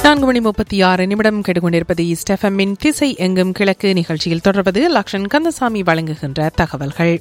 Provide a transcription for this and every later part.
நான்கு மணி முப்பத்தி ஆறு நிமிடம் கேட்டுக்கொண்டிருப்பது ஸ்டெஃபமின் திசை எங்கும் கிழக்கு நிகழ்ச்சியில் தொடர்வது லக்ஷன் கந்தசாமி வழங்குகின்ற தகவல்கள்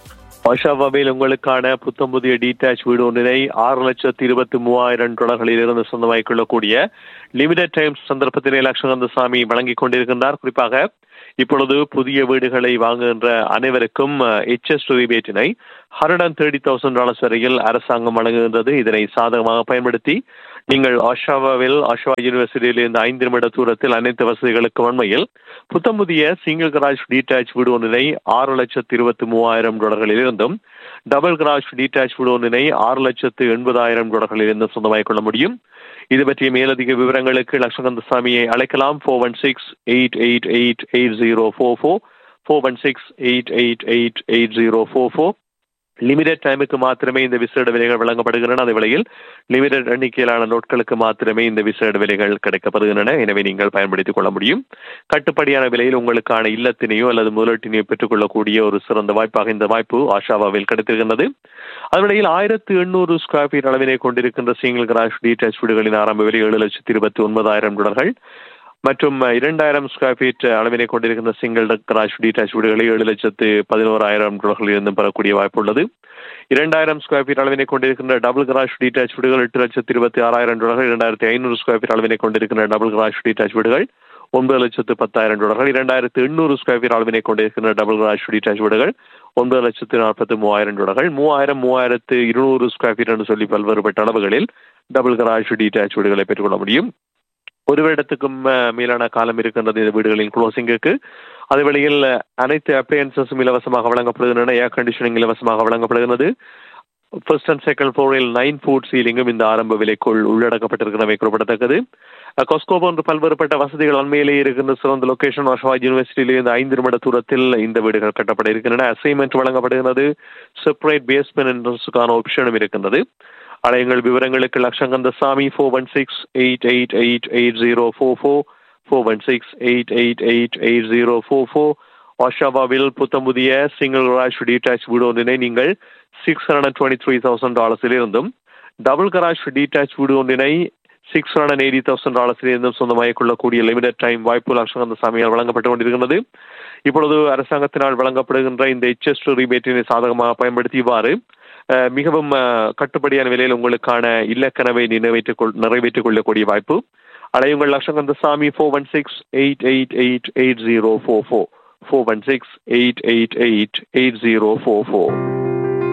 ஆஷாவாவில் உங்களுக்கான புத்தம் புதிய டீடாச் வீடு ஒன்றினை ஆறு லட்சத்தி இருபத்தி மூவாயிரம் டாலர்களில் இருந்து சொந்தமாக்கிக் கொள்ளக்கூடிய லிமிடெட் டைம் சந்தர்ப்பத்தினை லட்சகந்தசாமி வழங்கிக் கொண்டிருக்கின்றார் குறிப்பாக இப்பொழுது புதிய வீடுகளை வாங்குகின்ற அனைவருக்கும் எச்எஸ் ரிபேட்டினை hundred and thirty thousand dollars வரையில் அரசாங்கம் வழங்குகின்றது இதனை சாதகமாக பயன்படுத்தி நீங்கள் ஆஷாவாவில் ஆஷா யூனிவர்சிட்டியில் இருந்து ஐந்து நிமிட தூரத்தில் அனைத்து வசதிகளுக்கும் உண்மையில் புத்தம் புதிய சிங்கிள் கராஜ் டீடாச் வீடு ஒன்றினை ஆறு லட்சத்து இருபத்தி மூவாயிரம் டாலர்களில் இருந்தும் டபுள் கராஜ் டீடாச் வீடு ஒன்றினை ஆறு லட்சத்து எண்பதாயிரம் டாலர்களில் இருந்தும் சொந்தமாக்கிக் கொள்ள முடியும் இது பற்றிய மேலதிக விவரங்களுக்கு லட்சகந்தசாமியை அழைக்கலாம் four one six eight eight eight eight zero four four four one six eight eight eight eight zero four four limited டைமுக்கு மாத்திரமே இந்த விசேட விலைகள் வழங்கப்படுகின்றன அதே வேளையில் லிமிடெட் எண்ணிக்கையிலான நாட்களுக்கு மாத்திரமே இந்த விசேட விலைகள் கிடைக்கப்படுகின்றன எனவே நீங்கள் பயன்படுத்திக் கொள்ள முடியும் கட்டுப்படியான விலையில் உங்களுக்கான இல்லத்தினையோ அல்லது முதலீட்டினையோ பெற்றுக்கொள்ளக்கூடிய ஒரு சிறந்த வாய்ப்பாக இந்த வாய்ப்பு ஆஷாவாவில் கிடைத்திருக்கின்றது அதனிடையில் ஆயிரத்து எண்ணூறு ஸ்கொயர் ஃபீட் அளவினை கொண்டிருக்கின்ற சிங்கிள் கிராஷ் டீடாச் வீடுகளின் ஆரம்ப விலை ஏழு லட்சத்தி இருபத்தி ஒன்பதாயிரம் டாலர்கள் மற்றும் இரண்டாயிரம் ஸ்கொயர் ஃபீட் அளவினை கொண்டிருக்கின்ற சிங்கிள் கராஜ் டீடாச் வீடுகளை ஏழு லட்சத்து பதினோராயிரம் டாலர்களில் இருந்தும் பெறக்கூடிய வாய்ப்பு உள்ளது இரண்டாயிரம் ஸ்கொயர் ஃபீட் அளவினை கொண்டிருக்கின்ற டபுள் கராஜ் டீடாச் வீடுகள் எட்டு லட்சத்து இருபத்தி ஆறாயிரம் டாலர்கள் இரண்டாயிரத்தி ஐநூறு ஸ்கொயர் ஃபீட் அளவினை கொண்டிருக்கின்ற டபுள் கராஜ் டீடாச் வீடுகள் ஒன்பது லட்சத்து பத்தாயிரம் டாலர்கள் இரண்டாயிரத்து எண்ணூறு ஸ்கொயர் ஃபீட் அளவினை கொண்டிருக்கின்ற டபுள் கராஜ் டீடாச் வீடுகள் ஒன்பது லட்சத்து நாற்பத்தி மூவாயிரம் டாலர்கள் மூவாயிரம் மூவாயிரத்து இருநூறு ஸ்கொயர் ஃபீட் என்று சொல்லி பல்வேறுபட்ட அளவுகளில் டபுள் கராஜ் டீடாச் வீடுகளை பெற்றுக்கொள்ள முடியும் ஒரு வருடத்துக்கும் மேலான காலம் இருக்கின்றது இந்த வீடுகளின் க்ளோசிங்குக்கு அதே வேளையில் அனைத்து அப்ளையன்சஸும் இலவசமாக வழங்கப்படுகின்றன ஏர் கண்டிஷனிங் இலவசமாக வழங்கப்படுகிறது ஃபர்ஸ்ட் அண்ட் செகண்ட் ஃப்ளோரில் நைன் ஃபுட் சீலிங்கும் இந்த ஆரம்ப விலைக்குள் உள்ளடக்கப்பட்டிருக்கிறவை குறிப்பிடத்தக்கது கொஸ்கோ போன்ற பல்வேறுபட்ட வசதிகள் அண்மையிலேயே இருக்கின்ற சிறந்த லொகேஷன் அஷவாஜ் யூனிவர்சிட்டியிலிருந்து ஐந்து நிமிட தூரத்தில் இந்த வீடுகள் கட்டப்பட இருக்கின்றன அசைன்மெண்ட் வழங்கப்படுகிறது செப்பரேட் பேஸ்மெண்ட் என்ட்ரன்ஸுக்கான ஆப்ஷனும் இருக்கின்றது அலையுங்கள் விவரங்களுக்கு Latchakandasamy four one six eight eight eight eight zero four four four one six eight eight eight eight zero four four வாஷாவாவில் புத்தம்புதிய சிங்கிள் கராஜ் டீடாச் வீடு ஒன்றினை நீங்கள் six hundred twenty three thousand டாலர்ஸில் இருந்தும் டபுள் கராஜ் டீடாச் வீடு ஒன்றினை six hundred eighty thousand டாலர்ஸில் இருந்தும் சொந்தமாக கொள்ளக்கூடிய லிமிடெட் டைம் வாய்ப்பு லட்சங்கந்த சாமியால் வழங்கப்பட்டு கொண்டிருக்கிறது இப்பொழுது அரசாங்கத்தினால் வழங்கப்படுகின்ற இந்த எச்எஸ் ரிபேட்டினை சாதகமாக பயன்படுத்தி இவ்வாறு மிகவும் கட்டுப்படியான விலையில் உங்களுக்கான இல்லக்கனவை நிறைவேற்றிக் நிறைவேற்றிக் கொள்ளக்கூடிய வாய்ப்பு அலையுங்கள் Latchakandasamy four one six eight eight eight eight zero four four four one six eight eight eight eight zero four four